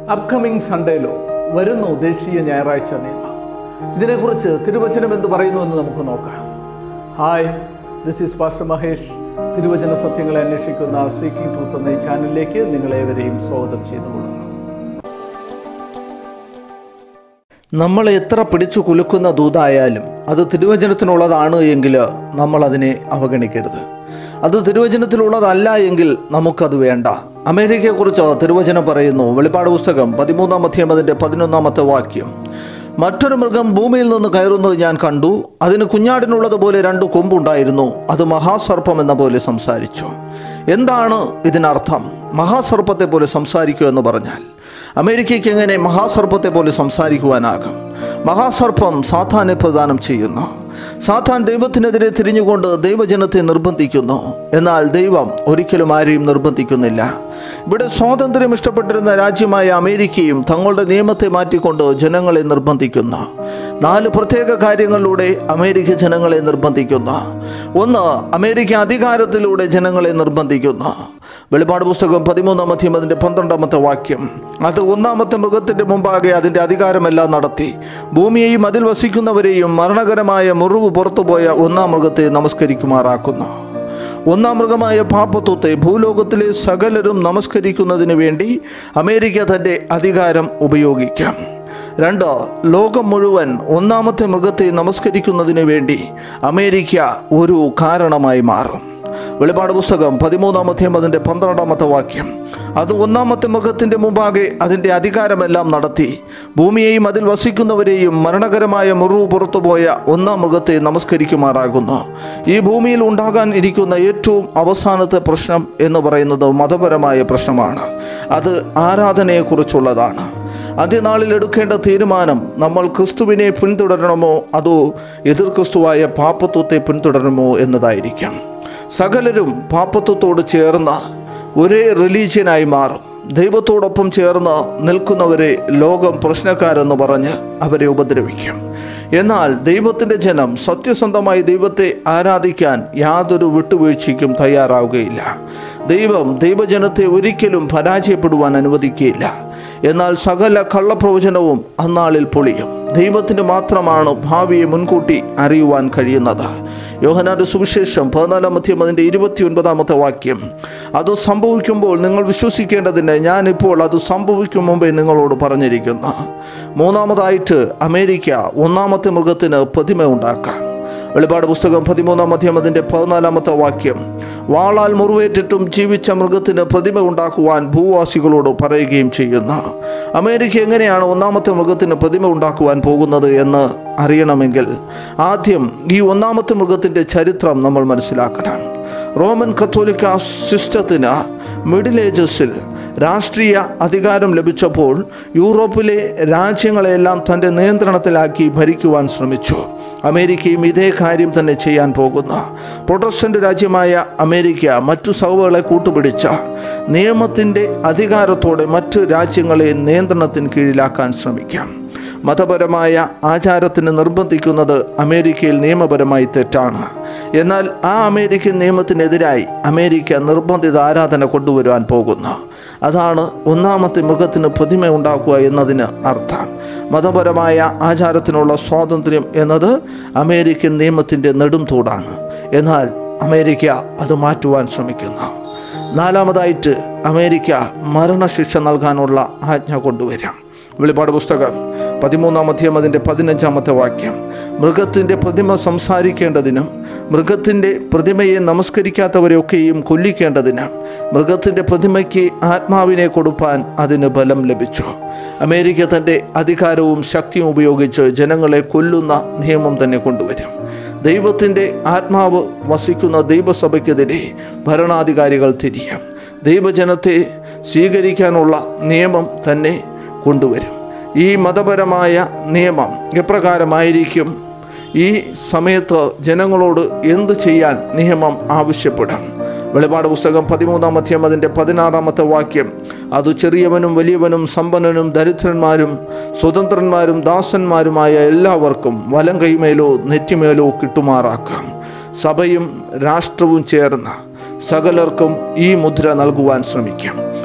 upcoming സൺഡേയിലോ വരുന്നു ദേശീയ ഞായറാഴ്ച നിയമം ഇതിനെക്കുറിച്ച് തിരുവചനം എന്ത് പറയുന്നു എന്ന് നമുക്ക് നോക്കാം hi this is pastor Mahesh തിരുവചന സത്യങ്ങളെ അന്വേഷിക്കുന്ന സീക്കിംഗ് ട്രൂത്ത് എന്ന ഈ ചാനലിലേക്ക് നിങ്ങളേവരെയും സ്വാഗതം ചെയ്തുകൊള്ളുന്നു നമ്മൾ എത്ര പിടിച്ചു കുലുക്കുന്ന ദൂതായാലും അത് തിരുവചനത്തിനുള്ളതാണ് എങ്കിൽ നമ്മൾ അതിനെ അവഗണിക്കരുത് അത് തിരുവചനത്തിലുള്ളതല്ല എങ്കിൽ നമുക്കത് വേണ്ട അമേരിക്കയെക്കുറിച്ച് തിരുവചനം പറയുന്നു വെളിപ്പാട് പുസ്തകം പതിമൂന്നാം അധ്യായം അതിൻ്റെ പതിനൊന്നാമത്തെ വാക്യം മറ്റൊരു മൃഗം ഭൂമിയിൽ നിന്ന് കയറുന്നത് ഞാൻ കണ്ടു അതിന് കുഞ്ഞാടിനുള്ളതുപോലെ രണ്ട് കൊമ്പുണ്ടായിരുന്നു അത് മഹാസർപ്പം എന്ന പോലെ സംസാരിച്ചു എന്താണ് ഇതിനർത്ഥം മഹാസർപ്പത്തെ പോലെ സംസാരിക്കുക എന്ന് പറഞ്ഞാൽ അമേരിക്കയ്ക്ക് എങ്ങനെ മഹാസർപ്പത്തെ പോലെ സംസാരിക്കുവാനാകും മഹാസർപ്പം സാത്താനെ പ്രദാനം ചെയ്യുന്നു സാത്താൻ ദൈവത്തിനെതിരെ തിരിഞ്ഞുകൊണ്ട് ദൈവജനത്തെ നിർബന്ധിക്കുന്നു എന്നാൽ ദൈവം ഒരിക്കലും ആരെയും നിർബന്ധിക്കുന്നില്ല ഇവിടെ സ്വാതന്ത്ര്യം ഇഷ്ടപ്പെട്ടിരുന്ന രാജ്യമായ അമേരിക്കയും തങ്ങളുടെ നിയമത്തെ മാറ്റിക്കൊണ്ട് ജനങ്ങളെ നിർബന്ധിക്കുന്നു നാല് പ്രത്യേക കാര്യങ്ങളിലൂടെ അമേരിക്ക ജനങ്ങളെ നിർബന്ധിക്കുന്നു ഒന്ന് അമേരിക്ക അധികാരത്തിലൂടെ ജനങ്ങളെ നിർബന്ധിക്കുന്നു വെളിപ്പാട് പുസ്തകം പതിമൂന്നാം അധ്യയം അതിൻ്റെ പന്ത്രണ്ടാമത്തെ വാക്യം അത് ഒന്നാമത്തെ മൃഗത്തിൻ്റെ മുമ്പാകെ അതിൻ്റെ അധികാരമെല്ലാം നടത്തി ഭൂമിയെയും അതിൽ വസിക്കുന്നവരെയും മരണകരമായ മുറിവ് പുറത്തുപോയ ഒന്നാം മൃഗത്തെ നമസ്കരിക്കുമാറാക്കുന്നു ഒന്നാം മൃഗമായ പാപ്പത്വത്തെ ഭൂലോകത്തിലെ സകലരും നമസ്കരിക്കുന്നതിന് വേണ്ടി അമേരിക്ക തൻ്റെ അധികാരം ഉപയോഗിക്കാം രണ്ട് ലോകം മുഴുവൻ ഒന്നാമത്തെ മൃഗത്തെ നമസ്കരിക്കുന്നതിന് വേണ്ടി അമേരിക്ക ഒരു കാരണമായി മാറും വെളിപ്പാട് പുസ്തകം പതിമൂന്നാം അധ്യായം അതിൻ്റെ പന്ത്രണ്ടാമത്തെ വാക്യം അത് ഒന്നാമത്തെ മൃഗത്തിൻ്റെ മുമ്പാകെ അതിൻ്റെ അധികാരമെല്ലാം നടത്തി ഭൂമിയെയും അതിൽ വസിക്കുന്നവരെയും മരണകരമായ മുറിവ് പുറത്തുപോയ ഒന്നാം മൃഗത്തെ നമസ്കരിക്കുമാറാകുന്നു ഈ ഭൂമിയിൽ ഉണ്ടാകാൻ ഇരിക്കുന്ന ഏറ്റവും അവസാനത്തെ പ്രശ്നം എന്ന് പറയുന്നത് മതപരമായ പ്രശ്നമാണ് അത് ആരാധനയെക്കുറിച്ചുള്ളതാണ് അന്ത്യനാളിൽ എടുക്കേണ്ട തീരുമാനം നമ്മൾ ക്രിസ്തുവിനെ പിന്തുടരണമോ അതോ എതിർ ക്രിസ്തുവായ പാപ്പത്വത്തെ പിന്തുടരണമോ എന്നതായിരിക്കാം സകലരും പാപ്പത്വത്തോട് ചേർന്ന ഒരേ റിലീജിയനായി മാറും ദൈവത്തോടൊപ്പം ചേർന്ന് നിൽക്കുന്നവരെ ലോകം പ്രശ്നക്കാരെന്ന് പറഞ്ഞ് അവരെ ഉപദ്രവിക്കും എന്നാൽ ദൈവത്തിൻ്റെ ജനം സത്യസന്ധമായി ദൈവത്തെ ആരാധിക്കാൻ യാതൊരു വിട്ടുവീഴ്ചയ്ക്കും തയ്യാറാവുകയില്ല ദൈവം ദൈവജനത്തെ ഒരിക്കലും പരാജയപ്പെടുവാൻ അനുവദിക്കുകയില്ല എന്നാൽ സകല കള്ളപ്രവചനവും അന്നാളിൽ പൊളിയും ദൈവത്തിന് മാത്രമാണ് ഭാവിയെ മുൻകൂട്ടി അറിയുവാൻ കഴിയുന്നത് യോഹനാന്റെ സുവിശേഷം പതിനാലാം അധ്യം അതിൻ്റെ ഇരുപത്തി ഒൻപതാമത്തെ വാക്യം അത് സംഭവിക്കുമ്പോൾ നിങ്ങൾ വിശ്വസിക്കേണ്ടതിന് ഞാനിപ്പോൾ അത് സംഭവിക്കും മുമ്പേ നിങ്ങളോട് പറഞ്ഞിരിക്കുന്നു മൂന്നാമതായിട്ട് അമേരിക്ക ഒന്നാമത്തെ മൃഗത്തിന് പ്രതിമ ഉണ്ടാക്കാം വെളിപാട് പുസ്തകം പതിമൂന്നാം അധ്യായം അതിൻ്റെ പതിനാലാമത്തെ വാക്യം വാളാൽ മുറിവേറ്റിട്ടും ജീവിച്ച മൃഗത്തിന് പ്രതിമ ഉണ്ടാക്കുവാൻ ഭൂവാസികളോട് പറയുകയും ചെയ്യുന്നു അമേരിക്ക എങ്ങനെയാണ് ഒന്നാമത്തെ മൃഗത്തിന് പ്രതിമ ഉണ്ടാക്കുവാൻ പോകുന്നത് എന്ന് അറിയണമെങ്കിൽ ആദ്യം ഈ ഒന്നാമത്തെ മൃഗത്തിൻ്റെ ചരിത്രം നമ്മൾ മനസ്സിലാക്കണം റോമൻ കത്തോലിക്ക സിസ്റ്റത്തിന് മിഡിൽ ഏജസിൽ രാഷ്ട്രീയ അധികാരം ലഭിച്ചപ്പോൾ യൂറോപ്പിലെ രാജ്യങ്ങളെല്ലാം തൻ്റെ നിയന്ത്രണത്തിലാക്കി ഭരിക്കുവാൻ ശ്രമിച്ചു അമേരിക്കയും ഇതേ കാര്യം തന്നെ ചെയ്യാൻ പോകുന്നു പ്രൊട്ടസ്റ്റന്റ് രാജ്യമായ അമേരിക്ക മറ്റു സഭകളെ കൂട്ടുപിടിച്ച നിയമത്തിൻ്റെ അധികാരത്തോടെ മറ്റു രാജ്യങ്ങളെ നിയന്ത്രണത്തിന് കീഴിലാക്കാൻ ശ്രമിക്കാം മതപരമായ ആചാരത്തിന് നിർബന്ധിക്കുന്നത് അമേരിക്കയിൽ നിയമപരമായി തെറ്റാണ് എന്നാൽ ആ അമേരിക്കൻ നിയമത്തിനെതിരായി അമേരിക്ക നിർബന്ധിത ആരാധന കൊണ്ടുവരുവാൻ പോകുന്നു അതാണ് ഒന്നാമത്തെ മൃഗത്തിന് പ്രതിമ ഉണ്ടാക്കുക എന്നതിന് അർത്ഥം മതപരമായ ആചാരത്തിനുള്ള സ്വാതന്ത്ര്യം എന്നത് അമേരിക്കൻ നിയമത്തിൻ്റെ നെടും തൂടാണ് എന്നാൽ അമേരിക്ക അത് മാറ്റുവാൻ ശ്രമിക്കുന്നു നാലാമതായിട്ട് അമേരിക്ക മരണശിക്ഷ നൽകാനുള്ള ആജ്ഞ കൊണ്ടുവരാം വെളിപ്പാട് പുസ്തകം പതിമൂന്നാം അധ്യായം അതിൻ്റെ പതിനഞ്ചാമത്തെ വാക്യം മൃഗത്തിൻ്റെ പ്രതിമ സംസാരിക്കേണ്ടതിനും മൃഗത്തിൻ്റെ പ്രതിമയെ നമസ്കരിക്കാത്തവരെയൊക്കെയും കൊല്ലിക്കേണ്ടതിന് മൃഗത്തിൻ്റെ പ്രതിമയ്ക്ക് ആത്മാവിനെ കൊടുപ്പാൻ അതിന് ബലം ലഭിച്ചു അമേരിക്ക തൻ്റെ അധികാരവും ശക്തിയും ഉപയോഗിച്ച് ജനങ്ങളെ കൊല്ലുന്ന നിയമം തന്നെ കൊണ്ടുവരും ദൈവത്തിൻ്റെ ആത്മാവ് വസിക്കുന്ന ദൈവസഭയ്ക്കെതിരെ ഭരണാധികാരികൾ തിരിയും ദൈവജനത്തെ സ്വീകരിക്കാനുള്ള നിയമം തന്നെ കൊണ്ടുവരും ഈ മതപരമായ നിയമം എപ്രകാരമായിരിക്കും ഈ സമയത്ത് ജനങ്ങളോട് എന്തു ചെയ്യാൻ നിയമം ആവശ്യപ്പെടും വെളിപാട് പുസ്തകം പതിമൂന്നാം അധ്യായം അതിൻ്റെ പതിനാറാമത്തെ വാക്യം അത് ചെറിയവനും വലിയവനും സമ്പന്നനും ദരിദ്രന്മാരും സ്വതന്ത്രന്മാരും ദാസന്മാരുമായ എല്ലാവർക്കും വലം കൈമേലോ നെറ്റിമേലോ കിട്ടുമാറാക്കാം സഭയും രാഷ്ട്രവും ചേർന്ന് സകലർക്കും ഈ മുദ്ര നൽകുവാൻ ശ്രമിക്കാം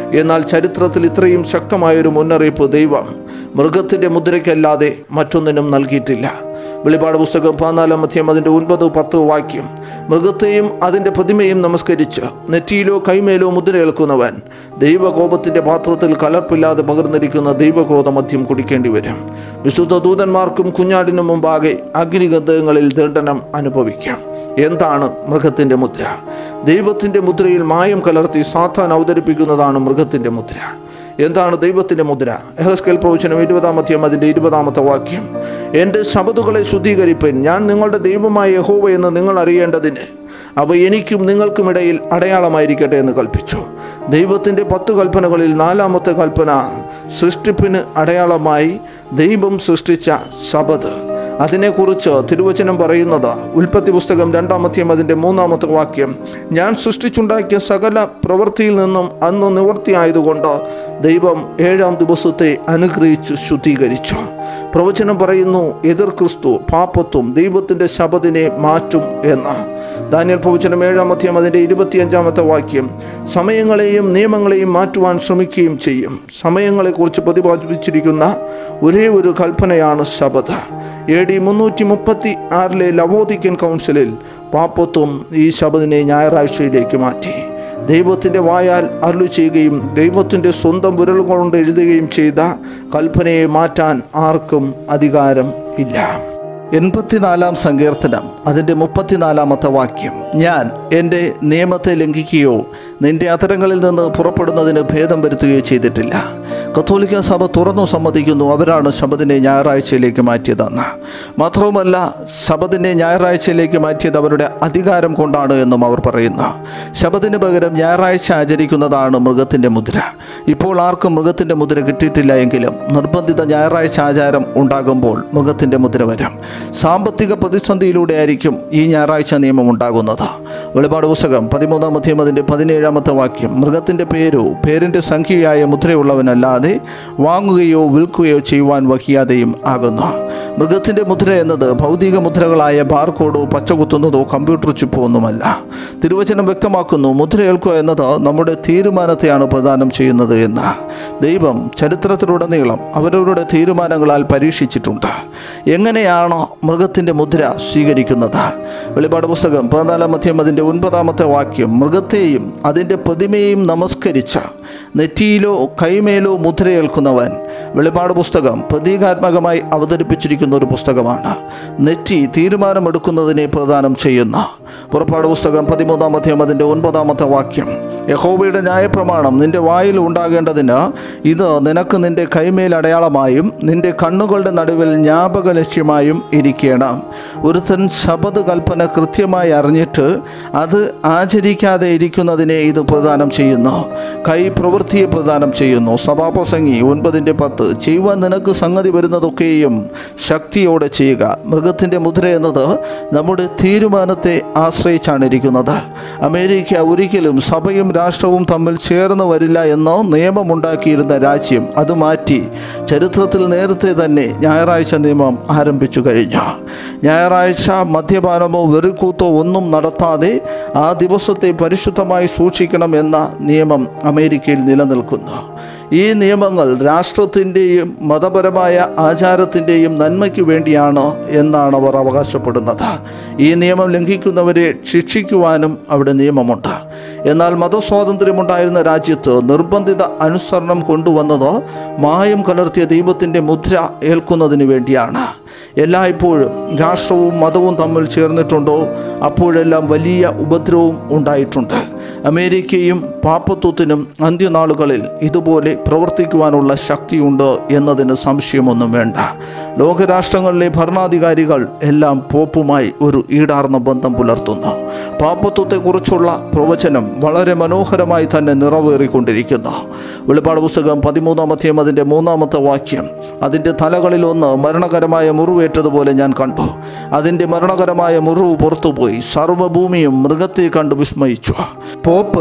എന്നാൽ ചരിത്രത്തിൽ ഇത്രയും ശക്തമായൊരു മുന്നറിയിപ്പ് ദൈവം മൃഗത്തിൻ്റെ മുദ്രയ്ക്കല്ലാതെ മറ്റൊന്നിനും നൽകിയിട്ടില്ല വെളിപാട് പുസ്തകം പതിനാലാം അധ്യായം അതിൻ്റെ ഒൻപത് പത്ത് വാക്യം മൃഗത്തെയും അതിൻ്റെ പ്രതിമയും നമസ്കരിച്ച് നെറ്റിയിലോ കൈമേലോ മുദ്രയേൽക്കുന്നവൻ ദൈവകോപത്തിൻ്റെ പാത്രത്തിൽ കലർപ്പില്ലാതെ പകർന്നിരിക്കുന്ന ദൈവക്രോധ മദ്യം കുടിക്കേണ്ടി വരും വിശുദ്ധ ദൂതന്മാർക്കും കുഞ്ഞാടിനും മുമ്പാകെ അഗ്നിഗന്ധങ്ങളിൽ ദണ്ഡനം അനുഭവിക്കാം എന്താണ് മൃഗത്തിൻ്റെ മുദ്ര ദൈവത്തിൻ്റെ മുദ്രയിൽ മായം കലർത്തി സാത്താൻ അവതരിപ്പിക്കുന്നതാണ് മൃഗത്തിൻ്റെ മുദ്ര എന്താണ് ദൈവത്തിൻ്റെ മുദ്ര എഹസ്കേൽ പ്രവചനം ഇരുപതാം അധ്യായം അതിൻ്റെ ഇരുപതാമത്തെ വാക്യം എൻ്റെ ശബതുകളെ ശുദ്ധീകരിപ്പൻ ഞാൻ നിങ്ങളുടെ ദൈവമായ യഹോവ എന്ന് നിങ്ങൾ അറിയേണ്ടതിന് അവ എനിക്കും നിങ്ങൾക്കുമിടയിൽ അടയാളമായിരിക്കട്ടെ എന്ന് കൽപ്പിച്ചു ദൈവത്തിൻ്റെ പത്ത് കൽപ്പനകളിൽ നാലാമത്തെ കൽപ്പന സൃഷ്ടിപ്പിന് അടയാളമായി ദൈവം സൃഷ്ടിച്ച ശബത് അതിനെക്കുറിച്ച് തിരുവചനം പറയുന്നത് ഉൽപ്പത്തി പുസ്തകം രണ്ടാമത്തെയും അതിൻ്റെ മൂന്നാമത്തെ വാക്യം ഞാൻ സൃഷ്ടിച്ചുണ്ടാക്കിയ സകല പ്രവൃത്തിയിൽ നിന്നും അന്ന് നിവൃത്തിയായതുകൊണ്ട് ദൈവം ഏഴാം ദിവസത്തെ അനുഗ്രഹിച്ച് ശുദ്ധീകരിച്ചു പ്രവചനം പറയുന്നു എതിർ ക്രിസ്തു പാപ്പത്വം ദൈവത്തിൻ്റെ ശബദിനെ മാറ്റും എന്ന് ദാനിയൽ പ്രവചനം ഏഴാം അധ്യായം അതിൻ്റെ ഇരുപത്തിയഞ്ചാമത്തെ വാക്യം സമയങ്ങളെയും നിയമങ്ങളെയും മാറ്റുവാൻ ശ്രമിക്കുകയും ചെയ്യും സമയങ്ങളെക്കുറിച്ച് പ്രതിപാദിപ്പിച്ചിരിക്കുന്ന ഒരേ ഒരു കൽപ്പനയാണ് ശബദ എ ഡി മുന്നൂറ്റി മുപ്പത്തി ആറിലെ ലവോദിക്കൻ കൗൺസിലിൽ പാപ്പത്വം ഈ ശബദിനെ ഞായറാഴ്ചയിലേക്ക് മാറ്റി ദൈവത്തിൻ്റെ വായാൽ അരുളി ചെയ്യുകയും ദൈവത്തിൻ്റെ സ്വന്തം വിരൽ കൊണ്ട് എഴുതുകയും ചെയ്ത കൽപ്പനയെ മാറ്റാൻ ആർക്കും അധികാരം ഇല്ല എൺപത്തിനാലാം സങ്കീർത്തനം അതിൻ്റെ മുപ്പത്തിനാലാമത്തെ വാക്യം ഞാൻ എൻ്റെ നിയമത്തെ ലംഘിക്കുകയോ നിന്റെ അത്തരങ്ങളിൽ നിന്ന് പുറപ്പെടുന്നതിന് ഭേദം വരുത്തുകയോ ചെയ്തിട്ടില്ല കത്തോലിക്ക സഭ തുറന്നു സമ്മതിക്കുന്നു അവരാണ് ശബദിനെ ഞായറാഴ്ചയിലേക്ക് മാറ്റിയതെന്ന് മാത്രവുമല്ല ശബദിനെ ഞായറാഴ്ചയിലേക്ക് മാറ്റിയത് അവരുടെ അധികാരം കൊണ്ടാണ് എന്നും അവർ പറയുന്നു ശബദിന് പകരം ഞായറാഴ്ച ആചരിക്കുന്നതാണ് മൃഗത്തിൻ്റെ മുദ്ര ഇപ്പോൾ ആർക്കും മൃഗത്തിൻ്റെ മുദ്ര കിട്ടിയിട്ടില്ല എങ്കിലും നിർബന്ധിത ഞായറാഴ്ച ആചാരം ഉണ്ടാകുമ്പോൾ മൃഗത്തിൻ്റെ മുദ്ര വരും സാമ്പത്തിക പ്രതിസന്ധിയിലൂടെ ആയിരിക്കും ഈ ഞായറാഴ്ച നിയമം ഉണ്ടാകുന്നത് വെളിപാട് പുസ്തകം പതിമൂന്നാം അധ്യായം അതിൻ്റെ പതിനേഴാമത്തെ വാക്യം മൃഗത്തിൻ്റെ പേരോ പേരിൻ്റെ സംഖ്യയായ മുദ്രയുള്ളവനല്ലാതെ വാങ്ങുകയോ വിൽക്കുകയോ ചെയ്യുവാൻ വഹിയാതെയും ആകുന്നു മൃഗത്തിൻ്റെ മുദ്ര എന്നത് ഭൗതിക മുദ്രകളായ ബാർകോഡോ പച്ചകുത്തുന്നതോ കമ്പ്യൂട്ടർ ചിപ്പോ ഒന്നുമല്ല തിരുവചനം വ്യക്തമാക്കുന്നു മുദ്രയേൽക്കുക എന്നത് നമ്മുടെ തീരുമാനത്തെയാണ് പ്രദാനം ചെയ്യുന്നത് എന്ന് ദൈവം ചരിത്രത്തിലുടനീളം അവരവരുടെ തീരുമാനങ്ങളാൽ പരീക്ഷിച്ചിട്ടുണ്ട് എങ്ങനെയാണോ മൃഗത്തിൻ്റെ മുദ്ര സ്വീകരിക്കുന്നത് വെളിപാട് പുസ്തകം പതിനാലാം അധ്യായം അതിൻ്റെ ഒൻപതാമത്തെ വാക്യം മൃഗത്തെയും അതിൻ്റെ പ്രതിമയെയും നമസ്കരിച്ച് നെറ്റിയിലോ കൈമേലോ മുദ്രയേൽക്കുന്നവൻ വെളിപാട് പുസ്തകം പ്രതീകാത്മകമായി അവതരിപ്പിച്ചിരിക്കുന്ന ഒരു പുസ്തകമാണ് നെറ്റി തീരുമാനമെടുക്കുന്നതിനെ പ്രദാനം ചെയ്യുന്ന പുറപ്പാട് പുസ്തകം പതിമൂന്നാം അധ്യായം അതിൻ്റെ ഒൻപതാമത്തെ വാക്യം യഹോബയുടെ ന്യായപ്രമാണം നിന്റെ വായിൽ ഉണ്ടാകേണ്ടതിന് ഇത് നിനക്ക് നിന്റെ കൈമേൽ അടയാളമായും നിന്റെ കണ്ണുകളുടെ നടുവിൽ ജ്ഞാപക ലക്ഷ്യമായും ഇരിക്കണം ഒരുത്തൻ ശബദ് കൽപ്പന കൃത്യമായി അറിഞ്ഞിട്ട് അത് ആചരിക്കാതെ ഇരിക്കുന്നതിനെ ഇത് പ്രദാനം ചെയ്യുന്നു കൈ പ്രവൃത്തിയെ പ്രദാനം ചെയ്യുന്നു സഭാപ്രസംഗി ഒൻപതിൻ്റെ പത്ത് ചെയ്യുവാൻ നിനക്ക് സംഗതി വരുന്നതൊക്കെയും ശക്തിയോടെ ചെയ്യുക മൃഗത്തിൻ്റെ മുദ്ര എന്നത് നമ്മുടെ തീരുമാനത്തെ ആശ്രയിച്ചാണ് ഇരിക്കുന്നത് അമേരിക്ക ഒരിക്കലും സഭയും രാഷ്ട്രവും തമ്മിൽ ചേർന്ന് വരില്ല എന്ന് നിയമമുണ്ടാക്കിയിരുന്ന രാജ്യം അത് മാറ്റി ചരിത്രത്തിൽ നേരത്തെ തന്നെ ഞായറാഴ്ച നിയമം ആരംഭിച്ചു കഴിഞ്ഞു ഞായറാഴ്ച മദ്യപാനമോ വെറിക്കൂത്തോ ഒന്നും നടത്താതെ ആ ദിവസത്തെ പരിശുദ്ധമായി സൂക്ഷിക്കണം എന്ന നിയമം അമേരിക്കയിൽ നിലനിൽക്കുന്നു ഈ നിയമങ്ങൾ രാഷ്ട്രത്തിൻ്റെയും മതപരമായ ആചാരത്തിൻ്റെയും നന്മയ്ക്ക് വേണ്ടിയാണ് എന്നാണ് അവർ അവകാശപ്പെടുന്നത് ഈ നിയമം ലംഘിക്കുന്നവരെ ശിക്ഷിക്കുവാനും അവിടെ നിയമമുണ്ട് എന്നാൽ മതസ്വാതന്ത്ര്യമുണ്ടായിരുന്ന രാജ്യത്ത് നിർബന്ധിത അനുസരണം കൊണ്ടുവന്നത് മായം കലർത്തിയ ദൈവത്തിൻ്റെ മുദ്ര ഏൽക്കുന്നതിന് വേണ്ടിയാണ് എല്ലായ്പ്പോഴും രാഷ്ട്രവും മതവും തമ്മിൽ ചേർന്നിട്ടുണ്ടോ അപ്പോഴെല്ലാം വലിയ ഉപദ്രവവും ഉണ്ടായിട്ടുണ്ട് അമേരിക്കയും പാപ്പത്വത്തിനും അന്ത്യനാളുകളിൽ ഇതുപോലെ പ്രവർത്തിക്കുവാനുള്ള ശക്തിയുണ്ട് എന്നതിന് സംശയമൊന്നും വേണ്ട ലോകരാഷ്ട്രങ്ങളിലെ ഭരണാധികാരികൾ എല്ലാം പോപ്പുമായി ഒരു ഈടാർന്ന ബന്ധം പുലർത്തുന്നു പാപ്പത്വത്തെക്കുറിച്ചുള്ള പ്രവചനം വളരെ മനോഹരമായി തന്നെ നിറവേറിക്കൊണ്ടിരിക്കുന്നു വെളിപ്പാട് പുസ്തകം പതിമൂന്നാം അധ്യായം അതിൻ്റെ മൂന്നാമത്തെ വാക്യം അതിൻ്റെ തലകളിൽ ഒന്ന് മരണകരമായ മുറിവേറ്റതുപോലെ ഞാൻ കണ്ടു അതിൻ്റെ മരണകരമായ മുറിവ് പുറത്തുപോയി സർവ്വഭൂമിയും മൃഗത്തെ കണ്ട് വിസ്മയിച്ചു പോപ്പ്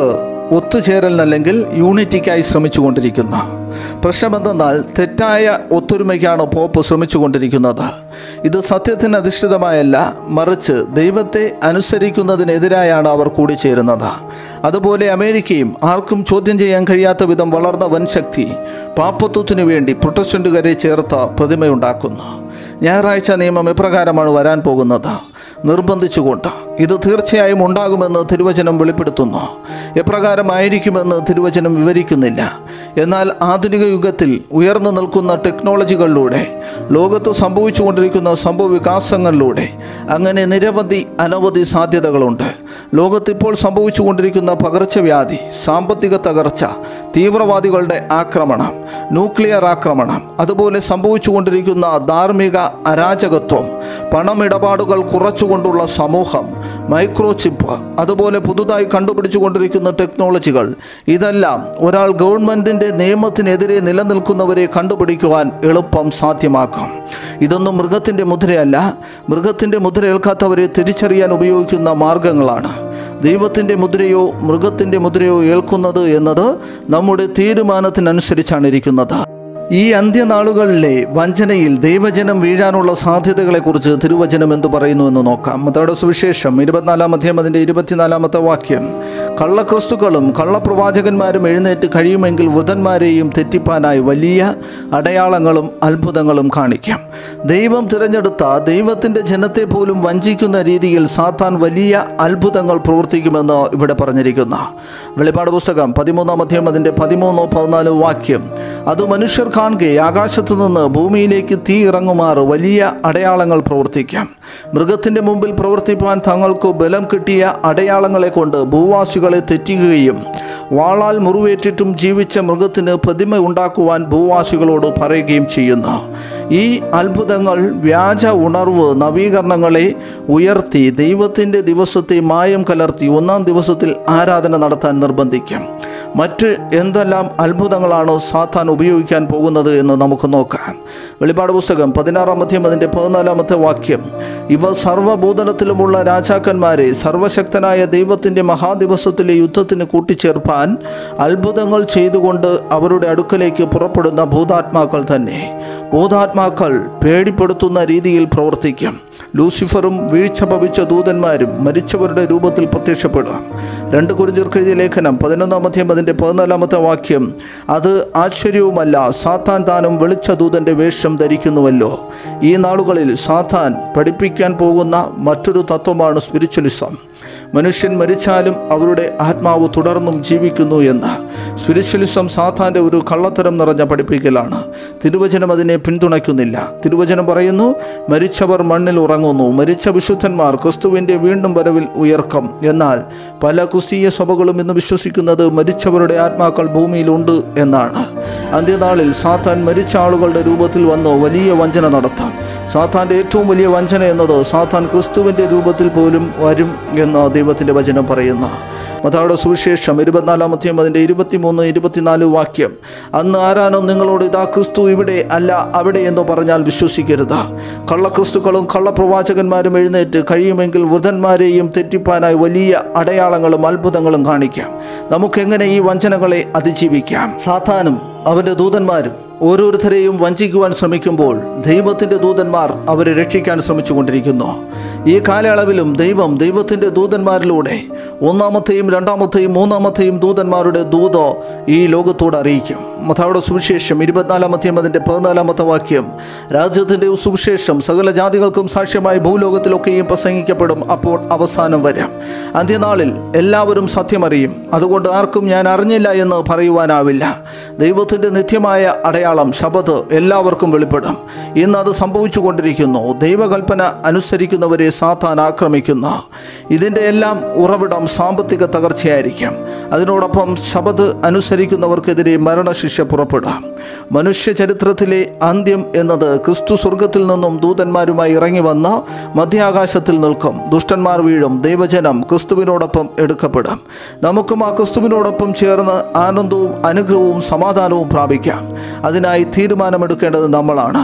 ഒത്തുചേരലിനല്ലെങ്കിൽ യൂണിറ്റിക്കായി ശ്രമിച്ചുകൊണ്ടിരിക്കുന്ന പ്രശ്നമെന്തെന്നാൽ തെറ്റായ ഒത്തൊരുമയ്ക്കാണ് പോപ്പ് ശ്രമിച്ചുകൊണ്ടിരിക്കുന്നത് ഇത് സത്യത്തിന് അധിഷ്ഠിതമായല്ല മറിച്ച് ദൈവത്തെ അനുസരിക്കുന്നതിനെതിരായാണ് അവർ കൂടിച്ചേരുന്നത് അതുപോലെ അമേരിക്കയും ആർക്കും ചോദ്യം ചെയ്യാൻ കഴിയാത്ത വിധം വളർന്ന വൻ ശക്തി പാപ്പത്വത്തിനു വേണ്ടി പ്രൊട്ടസ്റ്റന്റുകാരെ ചേർത്ത് പ്രതിമയുണ്ടാക്കുന്നു ഞായറാഴ്ച നിയമം എപ്രകാരമാണ് വരാൻ പോകുന്നത് നിർബന്ധിച്ചുകൊണ്ട് ഇത് തീർച്ചയായും ഉണ്ടാകുമെന്ന് തിരുവചനം വെളിപ്പെടുത്തുന്നു എപ്രകാരമായിരിക്കുമെന്ന് തിരുവചനം വിവരിക്കുന്നില്ല എന്നാൽ ആധുനിക യുഗത്തിൽ ഉയർന്നു നിൽക്കുന്ന ടെക്നോളജികളിലൂടെ ലോകത്ത് സംഭവിച്ചുകൊണ്ടിരിക്കുന്ന സംഭവ വികാസങ്ങളിലൂടെ അങ്ങനെ നിരവധി അനവധി സാധ്യതകളുണ്ട് ലോകത്തിപ്പോൾ സംഭവിച്ചുകൊണ്ടിരിക്കുന്ന പകർച്ചവ്യാധി സാമ്പത്തിക തകർച്ച തീവ്രവാദികളുടെ ആക്രമണം ന്യൂക്ലിയർ ആക്രമണം അതുപോലെ സംഭവിച്ചുകൊണ്ടിരിക്കുന്ന ധാർമ്മിക അരാജകത്വം പണമിടപാടുകൾ കുറച്ചുകൊണ്ടുള്ള സമൂഹം മൈക്രോ ചിപ്പ് അതുപോലെ പുതുതായി കണ്ടുപിടിച്ചുകൊണ്ടിരിക്കുന്ന ടെക്നോളജികൾ ഇതെല്ലാം ഒരാൾ ഗവൺമെൻറ്റിൻ്റെ നിയമത്തിനെതിരെ നിലനിൽക്കുന്നവരെ കണ്ടുപിടിക്കുവാൻ എളുപ്പം സാധ്യമാക്കും ഇതൊന്നും മൃഗത്തിൻ്റെ മുദ്രയല്ല മൃഗത്തിൻ്റെ മുദ്ര ഏൽക്കാത്തവരെ തിരിച്ചറിയാൻ ഉപയോഗിക്കുന്ന മാർഗങ്ങളാണ് ദൈവത്തിൻ്റെ മുദ്രയോ മൃഗത്തിൻ്റെ മുദ്രയോ ഏൽക്കുന്നത് എന്നത് നമ്മുടെ തീരുമാനത്തിനനുസരിച്ചാണ് ഇരിക്കുന്നത് ഈ അന്ത്യനാളുകളിലെ വഞ്ചനയിൽ ദൈവജനം വീഴാനുള്ള സാധ്യതകളെക്കുറിച്ച് തിരുവചനം എന്തു പറയുന്നു എന്ന് നോക്കാം മതയുടെ സുവിശേഷം ഇരുപത്തിനാലാം അധ്യായം അതിൻ്റെ ഇരുപത്തിനാലാമത്തെ വാക്യം കള്ളക്രിസ്തുക്കളും കള്ളപ്രവാചകന്മാരും എഴുന്നേറ്റ് കഴിയുമെങ്കിൽ വൃതന്മാരെയും തെറ്റിപ്പാനായി വലിയ അടയാളങ്ങളും അത്ഭുതങ്ങളും കാണിക്കാം ദൈവം തിരഞ്ഞെടുത്ത ദൈവത്തിൻ്റെ ജനത്തെ പോലും വഞ്ചിക്കുന്ന രീതിയിൽ സാത്താൻ വലിയ അത്ഭുതങ്ങൾ പ്രവർത്തിക്കുമെന്ന് ഇവിടെ പറഞ്ഞിരിക്കുന്ന വെളിപ്പാട് പുസ്തകം പതിമൂന്നാം അധ്യായം അതിൻ്റെ പതിമൂന്നോ പതിനാലോ വാക്യം അത് മനുഷ്യർ കാണുകെ ആകാശത്തു നിന്ന് ഭൂമിയിലേക്ക് തീ ഇറങ്ങുമാറ് വലിയ അടയാളങ്ങൾ പ്രവർത്തിക്കാം മൃഗത്തിൻ്റെ മുമ്പിൽ പ്രവർത്തിപ്പാൻ തങ്ങൾക്ക് ബലം കിട്ടിയ അടയാളങ്ങളെ കൊണ്ട് ഭൂവാസികളെ തെറ്റിക്കുകയും വാളാൽ മുറിവേറ്റിട്ടും ജീവിച്ച മൃഗത്തിന് പ്രതിമ ഉണ്ടാക്കുവാൻ ഭൂവാസികളോട് പറയുകയും ചെയ്യുന്നു ഈ അത്ഭുതങ്ങൾ വ്യാജ ഉണർവ് നവീകരണങ്ങളെ ഉയർത്തി ദൈവത്തിൻ്റെ ദിവസത്തെ മായം കലർത്തി ഒന്നാം ദിവസത്തിൽ ആരാധന നടത്താൻ നിർബന്ധിക്കും മറ്റ് എന്തെല്ലാം അത്ഭുതങ്ങളാണ് സാത്താൻ ഉപയോഗിക്കാൻ പോകുന്നത് എന്ന് നമുക്ക് നോക്കാം വെളിപ്പാട് പുസ്തകം പതിനാറാം അധ്യായം അതിൻ്റെ പതിനാലാമത്തെ വാക്യം ഇവ സർവ്വഭൂതലത്തിലുമുള്ള രാജാക്കന്മാരെ സർവശക്തനായ ദൈവത്തിൻ്റെ മഹാദിവസത്തിലെ യുദ്ധത്തിന് കൂട്ടിച്ചേർപ്പാൻ അത്ഭുതങ്ങൾ ചെയ്തുകൊണ്ട് അവരുടെ അടുക്കലേക്ക് പുറപ്പെടുന്ന ഭൂതാത്മാക്കൾ തന്നെ ഭൂതാത്മാക്കൾ പേടിപ്പെടുത്തുന്ന രീതിയിൽ പ്രവർത്തിക്കും ലൂസിഫറും വീഴ്ച ഭവിച്ച ദൂതന്മാരും മരിച്ചവരുടെ രൂപത്തിൽ പ്രത്യക്ഷപ്പെടും രണ്ട് കുറിഞ്ചിർക്കെഴുതിയ ലേഖനം പതിനൊന്നാം അധ്യായം അതിൻ്റെ പതിനാലാമത്തെ വാക്യം അത് ആശ്ചര്യവുമല്ല സാത്താൻ താനും വെളിച്ച ദൂതൻ്റെ വേഷം ധരിക്കുന്നുവല്ലോ ഈ നാളുകളിൽ സാത്താൻ പഠിപ്പിക്കാൻ പോകുന്ന മറ്റൊരു തത്വമാണ് സ്പിരിച്വലിസം മനുഷ്യൻ മരിച്ചാലും അവരുടെ ആത്മാവ് തുടർന്നും ജീവിക്കുന്നു എന്ന് സ്പിരിച്വലിസം സാത്താൻ്റെ ഒരു കള്ളത്തരം നിറഞ്ഞ പഠിപ്പിക്കലാണ് തിരുവചനം അതിനെ പിന്തുണയ്ക്കുന്നില്ല തിരുവചനം പറയുന്നു മരിച്ചവർ മണ്ണിൽ ഉറങ്ങുന്നു മരിച്ച വിശുദ്ധന്മാർ ക്രിസ്തുവിൻ്റെ വീണ്ടും വരവിൽ ഉയർക്കം എന്നാൽ പല ക്രിസ്തീയ സഭകളും ഇന്ന് വിശ്വസിക്കുന്നത് മരിച്ചവരുടെ ആത്മാക്കൾ ഭൂമിയിലുണ്ട് എന്നാണ് അന്ത്യനാളിൽ സാത്താൻ മരിച്ച ആളുകളുടെ രൂപത്തിൽ വന്ന് വലിയ വഞ്ചന നടത്താം സാത്താൻ്റെ ഏറ്റവും വലിയ വഞ്ചന എന്നത് സാത്താൻ ക്രിസ്തുവിൻ്റെ രൂപത്തിൽ പോലും വരും എന്ന് ദൈവത്തിൻ്റെ വചനം പറയുന്നു മതായുടെ സുവിശേഷം ഇരുപത്തിനാലാമത്തെയും അതിൻ്റെ ഇരുപത്തിമൂന്ന് ഇരുപത്തിനാല് വാക്യം അന്ന് ആരാനും നിങ്ങളോട് ഇതാ ക്രിസ്തു ഇവിടെ അല്ല അവിടെ എന്ന് പറഞ്ഞാൽ വിശ്വസിക്കരുത് കള്ളക്രിസ്തുക്കളും കള്ളപ്രവാചകന്മാരും എഴുന്നേറ്റ് കഴിയുമെങ്കിൽ വൃതന്മാരെയും തെറ്റിപ്പാനായി വലിയ അടയാളങ്ങളും അത്ഭുതങ്ങളും കാണിക്കാം നമുക്കെങ്ങനെ ഈ വഞ്ചനകളെ അതിജീവിക്കാം സാത്താനും അവൻ്റെ ദൂതന്മാരും ഓരോരുത്തരെയും വഞ്ചിക്കുവാൻ ശ്രമിക്കുമ്പോൾ ദൈവത്തിൻ്റെ ദൂതന്മാർ അവരെ രക്ഷിക്കാൻ ശ്രമിച്ചുകൊണ്ടിരിക്കുന്നു ഈ കാലയളവിലും ദൈവം ദൈവത്തിൻ്റെ ദൂതന്മാരിലൂടെ ഒന്നാമത്തെയും രണ്ടാമത്തെയും മൂന്നാമത്തെയും ദൂതന്മാരുടെ ദൂത ഈ ലോകത്തോട് അറിയിക്കും മഥാവിടെ സുവിശേഷം ഇരുപത്തിനാലാമത്തെയും അതിൻ്റെ പതിനാലാമത്തെ വാക്യം രാജ്യത്തിൻ്റെ സുവിശേഷം സകല ജാതികൾക്കും സാക്ഷ്യമായി ഭൂലോകത്തിലൊക്കെയും പ്രസംഗിക്കപ്പെടും അപ്പോൾ അവസാനം വരാം അന്ത്യനാളിൽ എല്ലാവരും സത്യമറിയും അതുകൊണ്ട് ആർക്കും ഞാൻ അറിഞ്ഞില്ല എന്ന് പറയുവാനാവില്ല ദൈവത്തിൻ്റെ നിത്യമായ അടയാളം ശബദ് എല്ലാവർക്കും വെളിപ്പെടും ഇന്ന് അത് സംഭവിച്ചു കൊണ്ടിരിക്കുന്നു ദൈവകൽപ്പന അനുസരിക്കുന്നവരെ സാത്താൻ ആക്രമിക്കുന്നു ഇതിൻ്റെ എല്ലാം ഉറവിടം സാമ്പത്തിക തകർച്ചയായിരിക്കും അതിനോടൊപ്പം ശബദ് അനുസരിക്കുന്നവർക്കെതിരെ മരണശിക്ഷ പുറപ്പെടാം മനുഷ്യ ചരിത്രത്തിലെ അന്ത്യം എന്നത് ക്രിസ്തു സ്വർഗത്തിൽ നിന്നും ദൂതന്മാരുമായി ഇറങ്ങി വന്ന മധ്യാകാശത്തിൽ നിൽക്കും ദുഷ്ടന്മാർ വീഴും ദൈവജനം ക്രിസ്തുവിനോടൊപ്പം എടുക്കപ്പെടും നമുക്കും ആ ക്രിസ്തുവിനോടൊപ്പം ചേർന്ന് ആനന്ദവും അനുഗ്രഹവും സമാധാനവും പ്രാപിക്കാം അതിനായി തീരുമാനമെടുക്കേണ്ടത് നമ്മളാണ്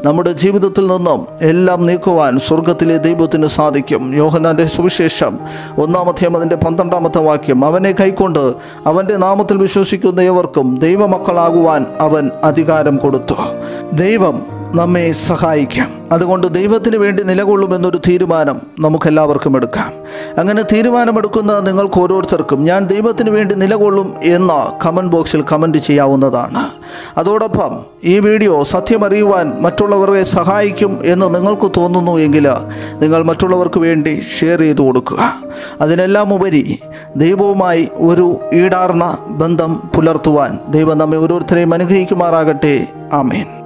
നമ്മുടെ ജീവിതത്തിൽ നിന്നും എല്ലാം നീക്കുവാൻ സ്വർഗത്തിലെ ദൈവത്തിന് സാധിക്കും യോഹനാന്റെ സുവിശേഷം ഒന്നാമത്തെ അതിൻ്റെ പന്ത്രണ്ടാമത്തെ വാക്യം അവനെ കൈക്കൊണ്ട് അവൻ്റെ നാമത്തിൽ വിശ്വസിക്കുന്ന ഏവർക്കും ദൈവമക്കളാകുവാൻ അവൻ അധികാരം കൊടുത്തു ദൈവം നമ്മെ സഹായിക്കാം അതുകൊണ്ട് ദൈവത്തിന് വേണ്ടി നിലകൊള്ളുമെന്നൊരു തീരുമാനം നമുക്കെല്ലാവർക്കും എടുക്കാം അങ്ങനെ തീരുമാനമെടുക്കുന്ന നിങ്ങൾക്ക് ഓരോരുത്തർക്കും ഞാൻ ദൈവത്തിന് വേണ്ടി നിലകൊള്ളും എന്ന കമൻറ്റ് ബോക്സിൽ കമൻറ്റ് ചെയ്യാവുന്നതാണ് അതോടൊപ്പം ഈ വീഡിയോ സത്യമറിയുവാൻ മറ്റുള്ളവരെ സഹായിക്കും എന്ന് നിങ്ങൾക്ക് തോന്നുന്നു എങ്കിൽ നിങ്ങൾ മറ്റുള്ളവർക്ക് വേണ്ടി ഷെയർ ചെയ്തു കൊടുക്കുക അതിനെല്ലാം ഉപരി ദൈവവുമായി ഒരു ഈടാർന്ന ബന്ധം പുലർത്തുവാൻ ദൈവം നമ്മെ ഓരോരുത്തരെയും അനുഗ്രഹിക്കുമാറാകട്ടെ ആമേൻ